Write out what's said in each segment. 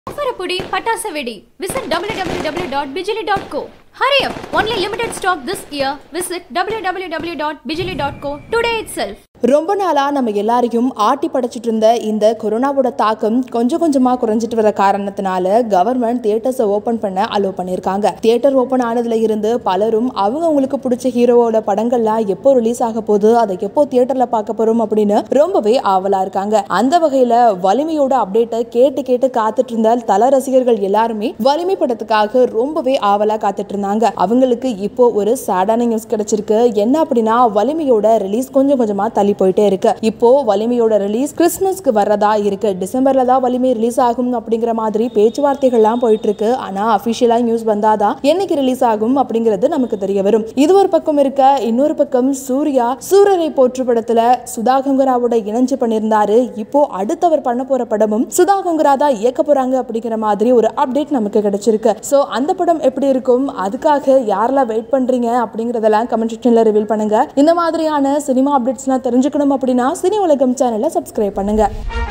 பரப்புடி பட்டாசு வெடி visit www.bijili.co hurry up only limited stock this year visit www.bijili.co today itself ரொம்ப நாளா நம்ம எல்லாரையும் ஆட்டி படைச்சிட்டு இருந்த இந்த கொரோனாவோட தாக்கம் கொஞ்சம் கொஞ்சமா குறைஞ்சிட்டு வர காரணத்தினால கவர்மெண்ட் தியேட்டர்ஸை ஓபன் பண்ண அலோவ் பண்ணியிருக்காங்க தியேட்டர் ஓபன் ஆனதுல இருந்து பலரும் அவங்க அவங்களுக்கு பிடிச்ச ஹீரோவோட படங்கள்லாம் எப்போ ரிலீஸ் ஆக போகுது அதை எப்போ தியேட்டர்ல பார்க்க போறோம் அப்படின்னு ரொம்பவே ஆவலா இருக்காங்க அந்த வகையில வலிமையோட அப்டேட்டை கேட்டு கேட்டு காத்துட்டு இருந்த தல ரசிகர்கள் எல்லாருமே வலிமை படத்துக்காக ரொம்பவே ஆவலா காத்துட்டு இருந்தாங்க அவங்களுக்கு இப்போ ஒரு சேடான நியூஸ் கிடைச்சிருக்கு என்ன அப்படின்னா வலிமையோட ரிலீஸ் கொஞ்சம் கொஞ்சமா தள்ளி போயிட்டே இருக்கு இப்போ வலிமையோட ரிலீஸ் கிறிஸ்மஸ்க்கு வர்றதா இருக்கு டிசம்பர்ல தான் வலிமை ரிலீஸ் ஆகும் அப்படிங்கிற மாதிரி பேச்சுவார்த்தைகள்லாம் போயிட்டு இருக்கு ஆனா அபிஷியலா நியூஸ் வந்தாதான் என்னைக்கு ரிலீஸ் ஆகும் அப்படிங்கிறது நமக்கு தெரிய வரும் இது ஒரு பக்கம் இருக்க இன்னொரு பக்கம் சூர்யா சூரரை போற்று படத்துல சுதா கங்குராவோட இணைஞ்சு பண்ணியிருந்தாரு இப்போ அடுத்து அவர் பண்ண போற படமும் சுதா கங்குரா தான் இயக்க போறாங்க அப்படிங்கிற மாதிரி ஒரு அப்டேட் நமக்கு கிடைச்சிருக்கு சோ அந்த படம் எப்படி இருக்கும் அதுக்காக யாரெல்லாம் வெயிட் பண்றீங்க அப்படிங்கறதெல்லாம் கமெண்ட் செக்ஷன்ல ரிவீல் பண்ணுங்க இந்த மாதிரியான சினிமா அப்டேட்ஸ்லாம் தெரிஞ்சுக்கணும் அப்படின்னா சினி உலகம் சேனலை சப்ஸ்கிரைப் பண்ணுங்க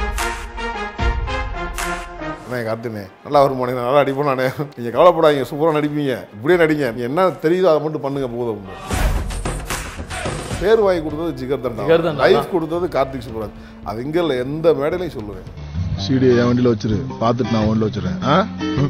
அண்ணே காட்டுனே நல்லா வருமானே நான் நல்லா அடிப்போம் நானே நீங்கள் கவலைப்படாதீங்க சூப்பராக நடிப்பீங்க இப்படியே நடிங்க நீ என்ன தெரியுதோ அதை மட்டும் பண்ணுங்க போதும் பேர் வாங்கி கொடுத்தது ஜிகர் ஜிகர் தண்டா தண்டா. லைஃப் கொடுத்தது கார்த்திக் சுப்ராஜ் அது இங்கே இல்லை எந்த மேடையிலையும் சொல்லுவேன் சீடியை என் வண்டியில் வச்சிரு பார்த்துட்டு நான் ஒன்றில் வச்சிடுறேன் ஆ